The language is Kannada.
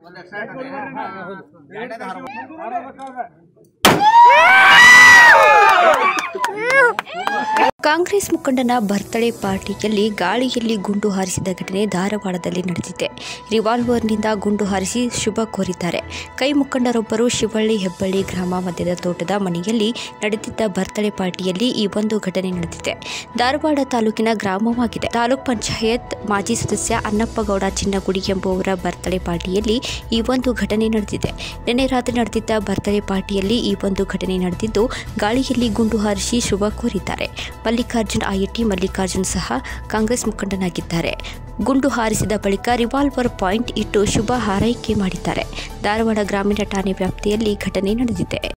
ಕಾಂಗ್ರೆಸ್ ಮುಖಂಡನ ಬರ್ತ್ಡೇ ಪಾರ್ಟಿಯಲ್ಲಿ ಗಾಳಿಯಲ್ಲಿ ಗುಂಡು ಹಾರಿಸಿದ ಘಟನೆ ಧಾರವಾಡದಲ್ಲಿ ನಡೆದಿದೆ ರಿವಾಲ್ವರ್ನಿಂದ ಗುಂಡು ಹಾರಿಸಿ ಶುಭ ಕೋರಿದ್ದಾರೆ ಕೈ ಮುಖಂಡರೊಬ್ಬರು ಶಿವಳ್ಳಿ ಹೆಬ್ಬಳ್ಳಿ ಗ್ರಾಮ ಮಧ್ಯದ ತೋಟದ ಮನೆಯಲ್ಲಿ ನಡೆದಿದ್ದ ಬರ್ತ್ಡೇ ಪಾರ್ಟಿಯಲ್ಲಿ ಈ ಒಂದು ಘಟನೆ ನಡೆದಿದೆ ಧಾರವಾಡ ತಾಲೂಕಿನ ಗ್ರಾಮವಾಗಿದೆ ತಾಲೂಕ್ ಪಂಚಾಯತ್ ಮಾಜಿ ಸದಸ್ಯ ಅನ್ನಪ್ಪಗೌಡ ಚಿನ್ನಗುಡಿ ಎಂಬುವರ ಬರ್ತ್ಡೇ ಪಾರ್ಟಿಯಲ್ಲಿ ಈ ಒಂದು ಘಟನೆ ನಡೆದಿದೆ ನಿನ್ನೆ ರಾತ್ರಿ ನಡೆದಿದ್ದ ಬರ್ತ್ಡೇ ಪಾರ್ಟಿಯಲ್ಲಿ ಈ ಒಂದು ಘಟನೆ ನಡೆದಿದ್ದು ಗಾಳಿಯಲ್ಲಿ ಗುಂಡು ಹಾರಿಸಿ ಶುಭ ಕೋರಿದ್ದಾರೆ ಮಲ್ಲಿಕಾರ್ಜುನ್ ಆಯಟಿ ಮಲ್ಲಿಕಾರ್ಜುನ್ ಸಹ ಕಾಂಗ್ರೆಸ್ ಮುಖಂಡನಾಗಿದ್ದಾರೆ ಗುಂಡು ಹಾರಿಸಿದ ಬಳಿಕ ರಿವಾಲ್ವರ್ ಪಾಯಿಂಟ್ ಇಟ್ಟು ಶುಭ ಹಾರೈಕೆ ಮಾಡಿದ್ದಾರೆ ಧಾರವಾಡ ಗ್ರಾಮೀಣ ಠಾಣೆ ವ್ಯಾಪ್ತಿಯಲ್ಲಿ ಘಟನೆ ನಡೆದಿದೆ